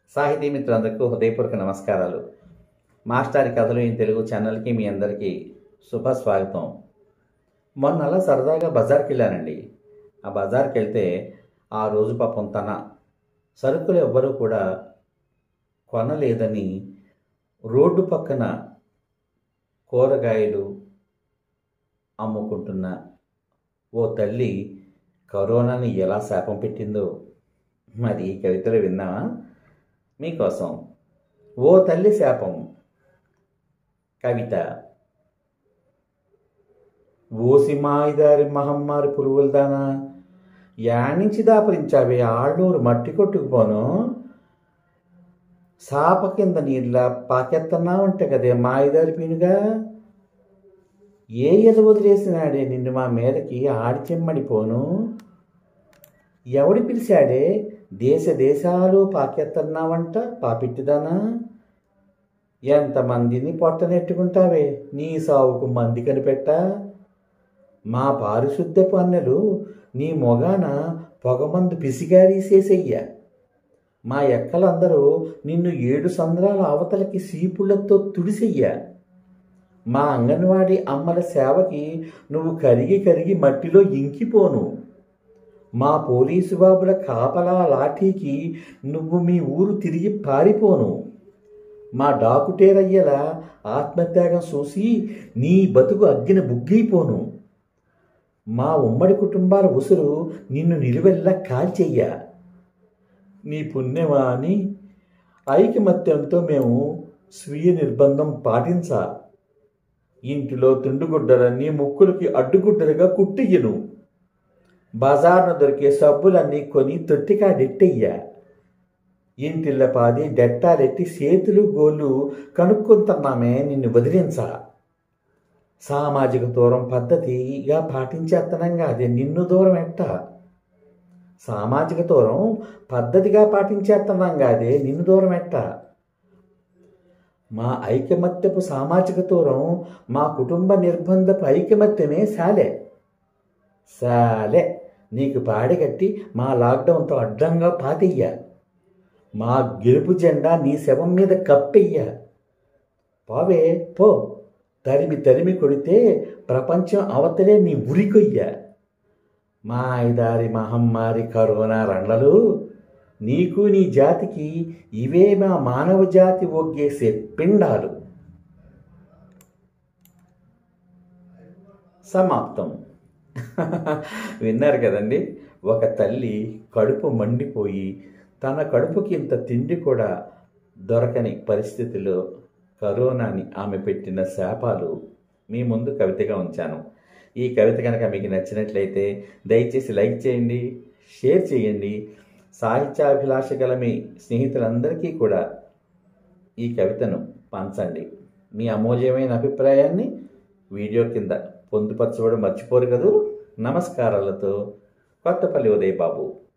సాహితీ మిత్రులందరికీ హృదయపూర్వక నమస్కారాలు మాస్టారి కథలు ఇన్ తెలుగు ఛానల్కి మీ అందరికీ శుభ స్వాగతం మొన్న అలా సరదాగా బజార్కి వెళ్ళానండి ఆ బజార్కి వెళ్తే ఆ రోజు పాపం తన సరుకులు ఎవ్వరూ కూడా కొనలేదని రోడ్డు పక్కన కూరగాయలు అమ్ముకుంటున్న ఓ తల్లి కరోనాని ఎలా శాపం పెట్టిందో మరి ఈ కవితలు విన్నావా మీకోసం ఓ తల్లి శాపం కవిత ఓసి మాయిదారి మహమ్మారి పురుగులదానా యానించి దాపరించావే ఆళ్ళూరు మట్టి కొట్టుకుపోను సాప కింద నీళ్ళ పాకెత్తన్నావంటే కదే మాయిదారి పీనుగా ఏ ఎద వదిలేసినాడే నిన్ను మా మీదకి ఆడి చెమ్మడిపోను ఎవడి పిలిచాడే దేశ దేశాలు పాకెత్తన్నావంట పాపిట్టిదానా ఎంతమందిని పొట్టనెట్టుకుంటావే నీ సావుకు మంది కనిపెట్టా మా పారిశుద్ధ పన్నెలు నీ మొగాన పొగమందు పిసిగారీసేసయ్యా మా ఎక్కలందరూ నిన్ను ఏడు సంద్రాల అవతలకి సీపుళ్లతో తుడిసెయ్యా మా అంగన్వాడీ అమ్మల సేవకి నువ్వు కరిగి కరిగి మట్టిలో ఇంకిపోను మా పోలీసు బాబుల కాపలా లాఠీకి నువ్వు మీ ఊరు తిరిగి పారిపోను మా డాకుటేరయ్యల ఆత్మత్యాగం చూసి నీ బతుకు అగ్గిన బుగ్గైపోను మా ఉమ్మడి కుటుంబాల ఉసురు నిన్ను నిలువెల్లా కాల్చెయ్య నీ పుణ్యమా అని ఐకమత్యంతో మేము స్వీయ నిర్బంధం పాటించా ఇంటిలో తిండుగుడ్డలన్నీ ముక్కులకి అడ్డుగుడ్డలుగా కుట్టియ్యను బజార్ను దొరికే సబ్బులన్నీ కొని తొట్టికాడెట్టయ్యా ఇంటిల్ల పాది డెట్టాలెట్టి చేతులు గోళ్ళు కనుక్కుంటున్నామే నిన్ను వదిలించా సామాజిక దూరం పద్ధతిగా పాటించేత్తనంగా అదే నిన్ను దూరం ఎట్ట సామాజిక దూరం పద్ధతిగా పాటించేస్తున్నాం అదే నిన్ను దూరం ఎట్ట మా ఐకమత్యపు సామాజిక దూరం మా కుటుంబ నిర్బంధపు ఐకమత్యమే సాలే సాలే నీకు పాడిగట్టి మా లాక్డౌన్తో అడ్డంగా పాతెయ్యా మా గెలుపు జెండా నీ శవం మీద కప్పెయ్యా పోవే పో తరిమి తరిమి కొడితే ప్రపంచం అవతలే నీ ఉరికొయ్యా మా ఐదారి మహమ్మారి కరోనా రండ్లలు నీకు నీ జాతికి ఇవే మా మానవ జాతి ఒగ్గేసే పిండాలు సమాప్తం విన్నారు కదండి ఒక తల్లి కడుపు మండిపోయి తన కడుపుకి ఇంత తిండి కూడా దొరకని పరిస్థితిలో కరోనాని ఆమె పెట్టిన శాపాలు మీ ముందు కవితగా ఉంచాను ఈ కవిత కనుక మీకు నచ్చినట్లయితే దయచేసి లైక్ చేయండి షేర్ చేయండి సాహిత్యాభిలాష గల మీ స్నేహితులందరికీ కూడా ఈ కవితను పంచండి మీ అమూల్యమైన అభిప్రాయాన్ని వీడియో కింద పొందుపరచబడి మర్చిపోరు కదూ నమస్కారాలతో కొత్తపల్లి ఉదయ్ బాబు